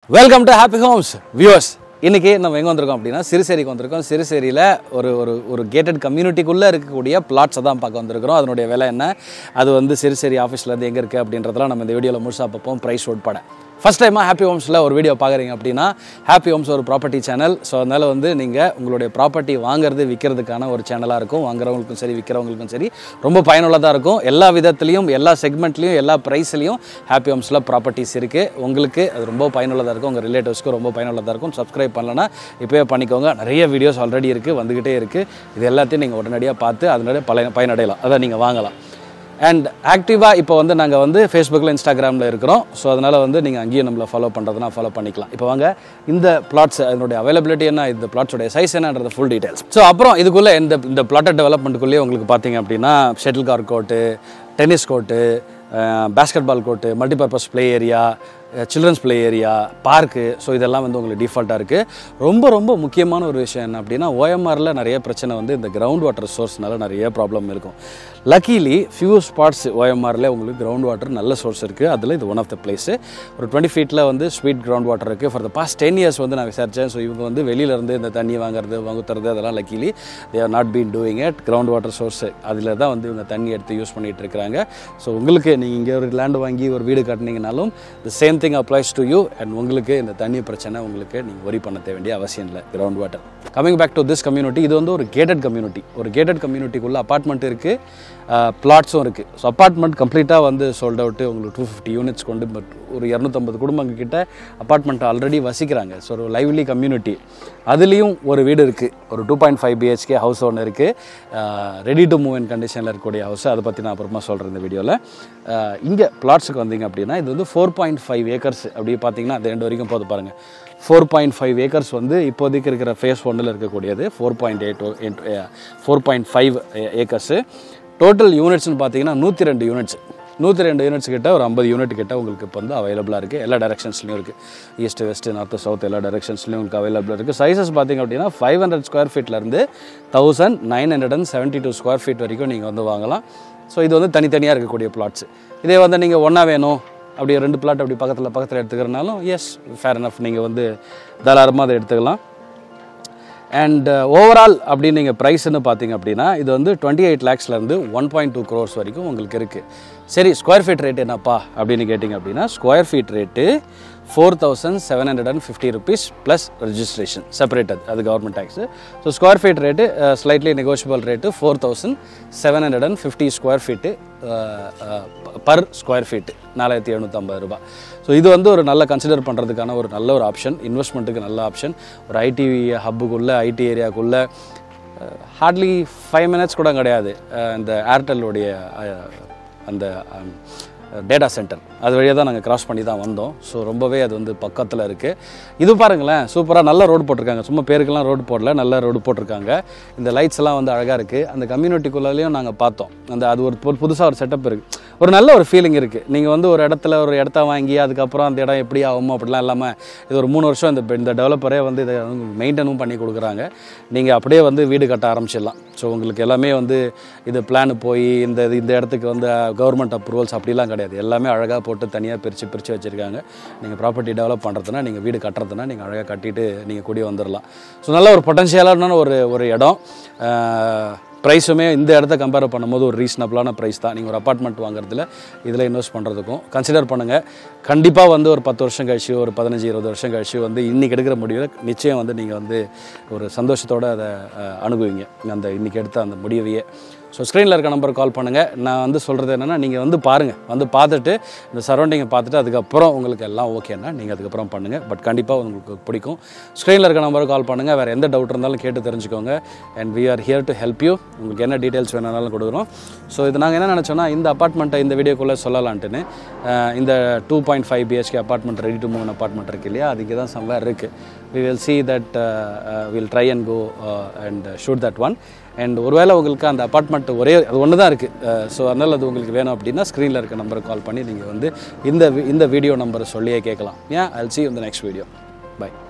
welcome to happy homes viewers இன்றைக்கி நம்ம எங்கே வந்திருக்கோம் அப்படின்னா சிறுசேரிக்கு வந்திருக்கோம் சிறுசேரியில் ஒரு ஒரு ஒரு கேட்டட் கம்யூனிட்டிக்குள்ளே இருக்கக்கூடிய பிளாட்ஸை தான் பார்க்க வந்திருக்கிறோம் அதனுடைய விலை என்ன அது வந்து சிறுசேரி ஆஃபீஸ்லேருந்து எங்கே இருக்குது அப்படின்றதெல்லாம் நம்ம இந்த வீடியோவில் முழுசாக பார்ப்போம் ப்ரைஸ் உட்பட ஃபஸ்ட் டைமாக ஹாப்பி ஹோம்ஸில் ஒரு வீடியோ பார்க்குறீங்க அப்படின்னா ஹாப்பி ஹோம்ஸ் ஒரு ப்ராப்பர்ட்டி சேனல் ஸோ அதனால் வந்து நீங்கள் உங்களுடைய ப்ராப்பர்ட்டி வாங்குறது விற்கிறதுக்கான ஒரு சேனலாக இருக்கும் வாங்குறவங்களுக்கும் சரி விற்கிறவங்களுக்கும் சரி ரொம்ப பயனுள்ளதாக இருக்கும் எல்லா விதத்துலையும் எல்லா செக்மெண்ட்லேயும் எல்லா ப்ரைஸ்லையும் ஹாப்பி ஹோம்ஸில் ப்ராப்பர்ட்டிஸ் இருக்குது உங்களுக்கு அது ரொம்ப பயனுள்ளதாக இருக்கும் உங்கள் ரிலேட்டிவ்ஸ்க்கு ரொம்ப பயனுள்ளதாக இருக்கும் சப்ஸ்கிரைப் பண்ணலன்னா இப்போயே பண்ணிக்கோங்க நிறைய வீடியோஸ் ஆல்ரெடி இருக்குது வந்துக்கிட்டே இருக்குது இது எல்லாத்தையும் நீங்கள் உடனடியாக பார்த்து அதனுடைய பல பயனடையலாம் அதை நீங்கள் வாங்கலாம் அண்ட் ஆக்டிவாக இப்போ வந்து நாங்கள் வந்து ஃபேஸ்புக்கில் இன்ஸ்டாகிராமில் இருக்கிறோம் ஸோ அதனால் வந்து நீங்கள் அங்கேயும் நம்மளை ஃபாலோ பண்ணுறதுனா ஃபாலோ பண்ணிக்கலாம் இப்போ வாங்க இந்த பிளாட்ஸ் அதனுடைய அவைலபிலிட்டி என்ன இந்த பிளாட்ஸோடைய சைஸ் என்னன்றது ஃபுல் டீடைல்ஸ் ஸோ அப்புறம் இதுக்குள்ளே இந்த இந்த பிளாட்டட் டெவலப்மெண்ட்டுக்குள்ளேயே உங்களுக்கு பார்த்தீங்க அப்படின்னா shuttle car court tennis court basketball court multipurpose play area children's play area park so இதெல்லாம் வந்து உங்களுக்கு டிஃபால்ட்டாக இருக்குது ரொம்ப ரொம்ப முக்கியமான ஒரு விஷயம் என்ன அப்படின்னா ஓஎம்ஆரில் நிறைய பிரச்சனை வந்து இந்த கிரவுண்ட் வாட்டர் சோர்ஸ்னால நிறைய ப்ராப்ளம் இருக்கும் லக்கீலி ஃபியூ ஸ்பாட்ஸ் ஓஎம்ஆரில் உங்களுக்கு கிரவுண்ட் வாட்டர் நல்ல சோர்ஸ் இருக்குது அதில் இது ஒன் ஆஃப் த பிளேஸு ஒரு டுவெண்ட்டி ஃபீட்டில் வந்து ஸ்வீட் கிரவுண்ட் வாட்டர் இருக்குது for the past ten years வந்து நான் விசாரித்தேன் ஸோ இவங்க வந்து வெளியிலேருந்து இந்த தண்ணி வாங்குறது வாங்குறது அதெல்லாம் luckily they are not been doing it ground water source அதில் தான் வந்து இவங்க தண்ணி எடுத்து யூஸ் பண்ணிகிட்டு இருக்கிறாங்க ஸோ உங்களுக்கு நீங்கள் இங்கே ஒரு லேண்ட் வாங்கி ஒரு வீடு கட்டினீங்கனாலும் the same thing applies to you and உங்களுக்கு இந்த தண்ணி பிரச்சனை உங்களுக்கு நீங்கள் ஒரி பண்ண வேண்டிய அவசியம் இல்லை ground water coming back to this community இது வந்து ஒரு கேட்டட் கம்யூனிட்டி ஒரு கேட்டட் கம்யூனிட்டிக்குள்ளே அப்பார்ட்மெண்ட் இருக்குது பிளாட்ஸும் இருக்குது ஸோ அப்பார்ட்மெண்ட் கம்ப்ளீட்டாக வந்து சோல்ட் அவுட்டு உங்களுக்கு டூ ஃபிஃப்டி யூனிட்ஸ் கொண்டு பட் ஒரு இரநூத்தம்பது குடும்பங்க கிட்ட அப்பார்ட்மெண்ட் ஆல்ரெடி வசிக்கிறாங்க ஸோ ஒரு லைவ்லி கம்யூனிட்டி அதுலேயும் ஒரு வீடு இருக்குது ஒரு two point five BHK house ஒன்று இருக்குது ரெடி டு மூவ் இன் கண்டிஷனில் இருக்கக்கூடிய ஹவுஸ் அதை பற்றி நான் அப்புறமா சொல்கிறேன் இந்த வீடியோவில் இங்கே பிளாட்ஸுக்கு வந்தீங்க அப்படின்னா இது வந்து ஃபோர் பாயிண்ட் ஃபைவ் ஏக்கர்ஸ் அப்படி பார்த்தீங்கன்னா அது ரெண்டு வரைக்கும் போது பாருங்கள் ஃபோர் பாயிண்ட் ஃபைவ் ஏக்கர்ஸ் வந்து இப்போதைக்கு இருக்கிற ஃபேஸ் ஒன்றில் இருக்கக்கூடியது four point eight four point five acres total யூனிட்ஸ்னு பார்த்தீங்கன்னா நூற்றி ரெண்டு யூனிட்ஸ் நூற்றி ரெண்டு யூனிட்ஸ் கிட்ட ஒரு ஐம்பது யூனிட் கிட்ட உங்களுக்கு இப்போ வந்து அவைலபிளாக இருக்குது எல்லா டேரக்ஷன்ஸ்லையும் இருக்குது ஈஸ்ட் வெஸ்ட் நார்த்து சவுத் எல்லா டேரக்ஷன்ஸ்லையும் உங்களுக்கு அவைலபிளாக இருக்குது சைஸஸ் பார்த்தீங்க அப்படின்னா ஃபைவ் ஹண்ட்ரட் ஸ்கொயர் ஃபீட்லேருந்து thousand nine hundred and seventy two square feet வரைக்கும் நீங்கள் வந்து வாங்கலாம் ஸோ இது வந்து தனித்தனியாக இருக்கக்கூடிய பிளாட்ஸ் இதே வந்து நீங்கள் ஒன்றா வேணும் அப்படி ரெண்டு பிளாட் அப்படி பக்கத்தில் பக்கத்தில் எடுத்துக்கிறனாலும் எஸ் ஃபேர் enough நீங்கள் வந்து தாராளமாக அதை எடுத்துக்கலாம் அண்ட் ஓவரால் அப்படின்னு நீங்கள் ப்ரைஸ்னு பார்த்தீங்க அப்படின்னா இது வந்து டுவெண்ட்டி எயிட் லேக்ஸ்லேருந்து ஒன் பாயிண்ட் டூ க்ரோர்ஸ் வரைக்கும் உங்களுக்கு இருக்குது சரி ஸ்கொயர் ஃபீட் ரேட் என்னப்பா அப்படின்னு கேட்டிங்க அப்படின்னா square feet rate four thousand seven hundred and fifty rupees plus registration separate அது அது government tax so square feet rate slightly negotiable rate four thousand seven hundred and fifty square feet per square feet நாலாயிரத்தி எழுநூற்றம்பது ரூபாய் so இது வந்து ஒரு நல்ல consider பண்ணுறதுக்கான ஒரு நல்ல ஒரு ஆப்ஷன் இன்வெஸ்ட்மெண்ட்டுக்கு நல்ல ஆப்ஷன் ஒரு ஐடி ஹப்புக்குள்ளே ஐடி ஏரியாக்குள்ளே ஹார்ட்லி ஃபைவ் மினிட்ஸ் கூட கிடையாது அஹ் இந்த ஏர்டெல்லுடைய அஹ், அந்த டேட்டா சென்டர் அது வழியாக தான் நாங்கள் கிராஸ் பண்ணி தான் வந்தோம் ஸோ ரொம்பவே அது வந்து பக்கத்தில் இருக்குது இது பாருங்களேன் சூப்பராக நல்ல ரோடு போட்டிருக்காங்க சும்மா பேருக்கெல்லாம் ரோடு போடல நல்ல ரோடு போட்டிருக்காங்க இந்த லைட்ஸ் எல்லாம் வந்து அழகாக இருக்குது அந்த கம்யூனிட்டிக்குள்ளேயும் நாங்கள் பார்த்தோம் அந்த அது ஒரு புதுசாக ஒரு செட்டப் இருக்குது ஒரு நல்ல ஒரு ஃபீலிங் இருக்குது நீங்கள் வந்து ஒரு இடத்துல ஒரு இடத்த வாங்கி அதுக்கப்புறம் அந்த இடம் எப்படி ஆகுமோ அப்படிலாம் இல்லாமல் இது ஒரு மூணு வருஷம் இந்த இந்த டெவலப்பரே வந்து இதை மெயின்டனும் பண்ணி கொடுக்குறாங்க நீங்கள் அப்படியே வந்து வீடு கட்ட ஆரம்பிச்சிடலாம் ஸோ உங்களுக்கு எல்லாமே வந்து இது பிளான் போய் இந்த இது- இந்த இடத்துக்கு வந்து கவர்மெண்ட் அப்ரூவல்ஸ் அப்படிலாம் கிடையாது எல்லாமே அழகாக போட்டு தனியாக பிரித்து பிரித்து வச்சுருக்காங்க நீங்கள் ப்ராப்பர்ட்டி டெவலப் பண்ணுறதுனா நீங்கள் வீடு கட்டுறதுனா நீங்கள் அழகாக கட்டிட்டு நீங்கள் கூடி வந்துடலாம் ஸோ நல்ல ஒரு பொட்டன்ஷியலான ஒரு ஒரு இடம் ப்ரைஸுமே இந்த இடத்த கம்பேர் பண்ணும்போது ஒரு ரீசனபிளான ப்ரைஸ் தான் நீங்கள் ஒரு அப்பார்ட்மெண்ட் வாங்குறதுல இதில் இன்வெஸ்ட் பண்ணுறதுக்கும் கன்சிடர் பண்ணுங்கள் கண்டிப்பாக வந்து ஒரு பத்து வருஷம் கழிச்சு ஒரு பதினஞ்சு இருபது வருஷம் கழிச்சு வந்து இன்றைக்கி எடுக்கிற முடிவில் நிச்சயம் வந்து நீங்கள் வந்து ஒரு சந்தோஷத்தோடு அதை அஹ், அணுகுவீங்க அந்த இன்றைக்கி எடுத்த அந்த முடிவையே ஸோ ஸ்க்ரீனில் இருக்க நம்பருக்கு கால் பண்ணுங்கள் நான் வந்து சொல்கிறது என்னென்னா நீங்கள் வந்து பாருங்கள் வந்து பார்த்துட்டு இந்த சரௌண்டிங்கை பார்த்துட்டு அதுக்கப்புறம் உங்களுக்கு எல்லாம் ஓகேன்னா நீங்கள் அதுக்கப்புறம் பண்ணுங்கள் பட் கண்டிப்பாக உங்களுக்கு பிடிக்கும் ஸ்க்ரீனில் இருக்க நம்பருக்கு கால் பண்ணுங்கள் வேறு எந்த டவுட் இருந்தாலும் கேட்டு தெரிஞ்சுக்கோங்க and we are here to help you உங்களுக்கு என்ன டீட்டெயில்ஸ் வேணாலும் கொடுக்குறோம் ஸோ இது நாங்கள் என்ன நினச்சோன்னா இந்த அப்பார்ட்மெண்ட்டை இந்த வீடியோக்குள்ளே சொல்லலான்ட்டுன்னு அஹ், இந்த two point five BHK apartment ready to move apartment இருக்கு இல்லையா அதுக்கு தான் சம்வேர் இருக்குது we will see that uh, uh, we'll try and go uh, and uh, shoot that one and ஒருவேளை உங்களுக்கு அந்த அப்பார்ட்மெண்ட் ஒரே அது ஒன்று தான் இருக்குது ஸோ அதனால் அது உங்களுக்கு வேணும் அப்படின்னா ஸ்க்ரீனில் இருக்க நம்பருக்கு கால் பண்ணி நீங்கள் வந்து இந்த வி- இந்த வீடியோ நம்பரை சொல்லியே கேட்கலாம் ஏன் I'll see you in the next video by